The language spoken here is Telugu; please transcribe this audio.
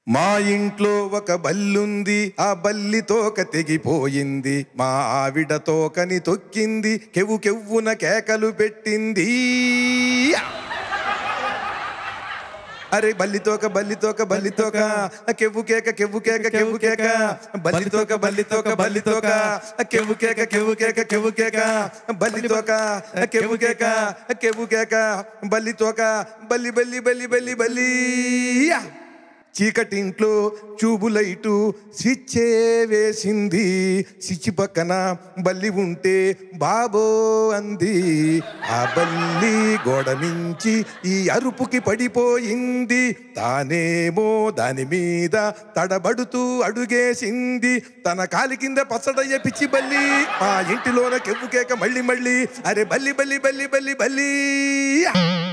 మా ఇంట్లో ఒక బల్లుంది ఆ బల్లి తోక తెగిపోయింది మా ఆవిడ తోకని తొక్కింది కెవ్వు కెవ్వున కేకలు పెట్టింది అరే బల్లి తోక బల్లి తోక బల్లి తోక కెవ్వు కేక కెవ్వు కేక కెవ్వు కేక బల్లి తోక బల్లి తోక బల్లి తోక కెవ్వు కేక కెవ్వు కేక కెవ్వు కేక బల్లి తోక కెవ్వు కేక కెవ్వు కేక బల్లి తోక బల్లి బల్లి బల్లి బల్లి బల్లి చీకటింట్లో ట్యూబు లైటు స్విచ్చే వేసింది స్విచ్ పక్కన బల్లి ఉంటే బాబో అంది ఆ బల్లి గోడ మించి ఈ అరుపుకి పడిపోయింది తానేమో దాని మీద తడబడుతూ అడుగేసింది తన కాలి కింద పచ్చడయ్య పిచ్చి బల్లి ఆ ఇంటిలోన కెవ్వు కేక మళ్ళీ మళ్ళీ అరే బల్లి బల్లి బల్లి బల్లి బల్లి